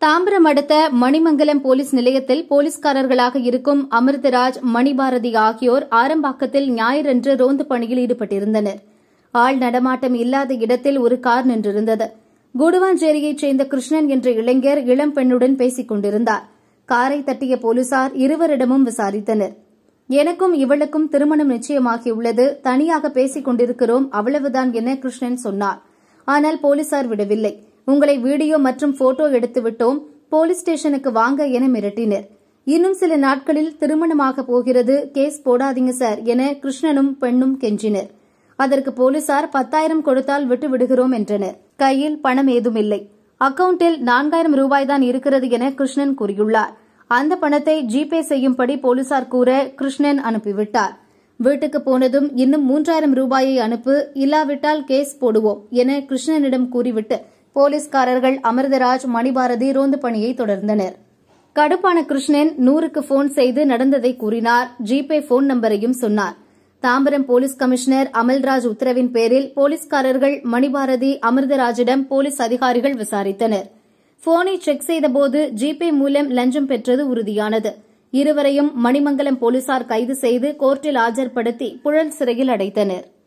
தாம்பரம் அடுத்த மணிமங்கலம் போலீஸ் நிலையத்தில் போலீஸ்காரர்களாக இருக்கும் அமிர்தராஜ் மணிபாரதி ஆகியோர் ஆரம்பாக்கத்தில் ஞாயிறன்று ரோந்து பணியில் ஈடுபட்டிருந்தனர் ஆள் நடமாட்டம் இல்லாத இடத்தில் ஒரு கார் நின்றிருந்தது குடுவாஞ்சேரியைச் சேர்ந்த கிருஷ்ணன் என்ற இளைஞர் இளம் பெண்ணுடன் பேசிக் கொண்டிருந்தார் காரை தட்டிய போலீசார் இருவரிடமும் விசாரித்தனர் எனக்கும் இவளுக்கும் திருமணம் நிச்சயமாகியுள்ளது தனியாக பேசிக் கொண்டிருக்கிறோம் அவ்வளவுதான் என கிருஷ்ணன் சொன்னார் ஆனால் போலீசார் விடவில்லை உங்களை வீடியோ மற்றும் போட்டோ எடுத்து விட்டோம் போலீஸ் ஸ்டேஷனுக்கு வாங்க என மிரட்டினர் இன்னும் சில நாட்களில் திருமணமாக போகிறது கேஸ் போடாதீங்க சார் என கிருஷ்ணனும் பெண்ணும் கெஞ்சினர் அதற்கு போலீசார் பத்தாயிரம் கொடுத்தால் விட்டு விடுகிறோம் என்றனர் கையில் பணம் ஏதுமில்லை அக்கவுண்டில் நான்காயிரம் ரூபாய் தான் இருக்கிறது என கிருஷ்ணன் கூறியுள்ளார் அந்த பணத்தை ஜிபே செய்யும்படி போலீசார் கூற கிருஷ்ணன் அனுப்பிவிட்டார் வீட்டுக்கு போனதும் இன்னும் மூன்றாயிரம் ரூபாயை அனுப்பு இல்லாவிட்டால் கேஸ் போடுவோம் என கிருஷ்ணனிடம் கூறிவிட்டு போலீஸ்காரர்கள் அமிர்தராஜ் மணிபாரதி ரோந்து பணியை தொடர்ந்தனர் கடுப்பான கிருஷ்ணன் நூறுக்கு போன் செய்து நடந்ததை கூறினார் ஜிபே போன் நம்பரையும் சொன்னார் தாம்பரம் போலீஸ் கமிஷனர் அமல்ராஜ் உத்தரவின் பேரில் போலீஸ்காரர்கள் மணிபாரதி அமிர்தராஜிடம் போலீஸ் அதிகாரிகள் விசாரித்தனர் போனை செக் செய்தபோது ஜிபே மூலம் லஞ்சம் பெற்றது உறுதியானது இருவரையும் மணிமங்கலம் போலீசார் கைது செய்து கோர்ட்டில் ஆஜர்படுத்தி புழல் சிறையில் அடைத்தனா்